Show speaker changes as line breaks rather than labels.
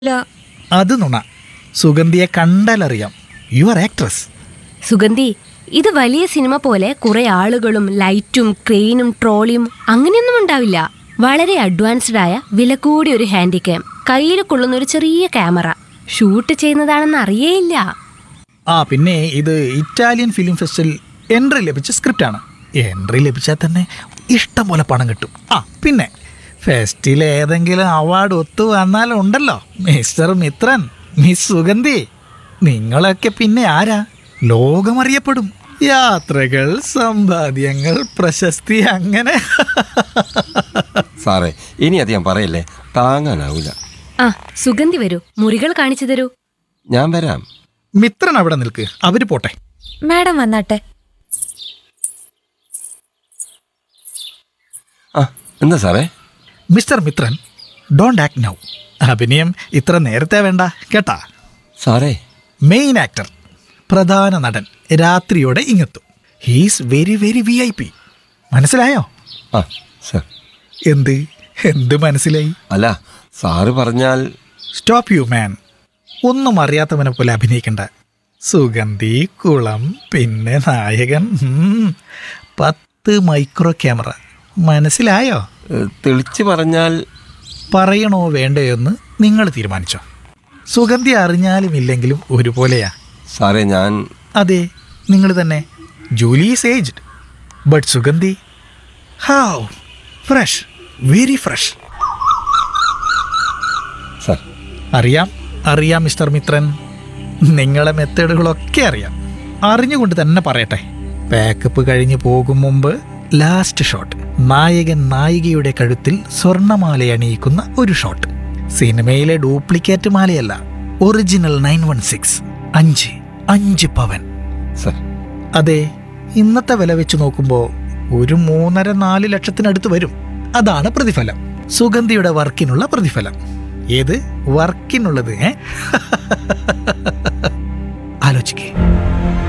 ഇല്ല
അത് നുണ സുഗന്ധിയെ കണ്ടാലറിയാം യു ആർ ആക്ട്രസ്
സുഗന്ധി ഇത് വലിയ സിനിമ പോലെ കുറെ ആളുകളും ലൈറ്റും ക്രെയിനും ട്രോളിയും അങ്ങനെയൊന്നും ഉണ്ടാവില്ല വളരെ അഡ്വാൻസ്ഡ് ആയ വില കൂടിയ ഒരു ഹാൻഡിക്യാം കയ്യിൽ കൊള്ളുന്ന ഒരു ചെറിയ ക്യാമറ ഷൂട്ട് ചെയ്യുന്നതാണെന്ന് അറിയേയില്ല
ആ പിന്നെ ഇത് ഇറ്റാലിയൻ ഫിലിം ഫെസ്റ്റിൽ എൻട്രി ലഭിച്ച സ്ക്രിപ്റ്റാണ് എൻട്രി ലഭിച്ചാൽ തന്നെ ഇഷ്ടം പോലെ പണം കിട്ടും ആ പിന്നെ ഫെസ്റ്റിൽ ഏതെങ്കിലും അവാർഡ് ഒത്തു വന്നാലും ഉണ്ടല്ലോ മിസ്റ്റർ മിത്രൻ മിസ് സുഗന്ധി നിങ്ങളൊക്കെ പിന്നെ ആരാ ലോകമറിയപ്പെടും യാത്രകൾ സമ്പാദ്യങ്ങൾ പ്രശസ്തി അങ്ങനെ
സാറേ ഇനി അധികം പറയല്ലേ താങ്ങാനാവില്ല
ആ സുഗന്ധി വരൂ മുറികൾ കാണിച്ചു തരൂ
ഞാൻ വരാം
മിത്രൻ അവിടെ നിൽക്ക് അവര് പോട്ടെ
മാഡം വന്നാട്ടെ
ആ എന്താ സാറേ
mister Mithran don't act now അഭിനയം ഇത്ര നേരത്തെ വേണ്ട കേട്ടാ
സാറേ
മെയിൻ ആക്ടർ പ്രധാന നടൻ രാത്രിയോടെ ഇങ്ങെത്തും he's very very V I P മനസ്സിലായോ
ആ സാർ
എന്ത് എന്ത് മനസ്സിലായി
അല്ല സാറ് പറഞ്ഞാൽ
സ്റ്റോപ്പ് യു മാൻ ഒന്നും അറിയാത്തവനെ പോലെ അഭിനയിക്കണ്ട സുഗന്ധി കുളം പിന്നെ നായകൻ ഉം, പത്ത് മൈക്രോ ക്യാമറ മനസ്സിലായോ
ഏ, തെളിച്ച് പറഞ്ഞാൽ
പറയണോ വേണ്ടയോ എന്ന് നിങ്ങൾ തീരുമാനിച്ചോ സുഗന്ധി അറിഞ്ഞാലും ഇല്ലെങ്കിലും ഒരുപോലെയാ
സാറേ ഞാൻ
അതെ നിങ്ങൾ തന്നെ Julie is aged but Sugandhi how fresh very fresh
sir
അറിയാം അറിയാം മിസ്റ്റർ മിത്രൻ നിങ്ങളെ മെത്തേഡുകളൊക്കെ അറിയാം അറിഞ്ഞുകൊണ്ട് തന്നെ പറയട്ടെ പാക്കപ്പ് കഴിഞ്ഞ് പോകും മുമ്പ് ലാസ്റ്റ് ഷോട്ട് നായകൻ നായികയുടെ കഴുത്തിൽ സ്വർണമാല അണിയിക്കുന്ന ഒരു ഷോട്ട് സിനിമയിലെ ഡ്യൂപ്ലിക്കേറ്റ് മാലയല്ല ഒറിജിനൽ നയൻ വൺ സിക്സ് അഞ്ച് അഞ്ച് പവൻ
സാർ
അതെ ഇന്നത്തെ വില വെച്ച് നോക്കുമ്പോൾ ഒരു മൂന്നര നാല് ലക്ഷത്തിനടുത്ത് വരും അതാണ് പ്രതിഫലം സുഗന്ധിയുടെ വർക്കിനുള്ള പ്രതിഫലം ഏത് വർക്കിനുള്ളത് ഏ ആലോചിക്കേ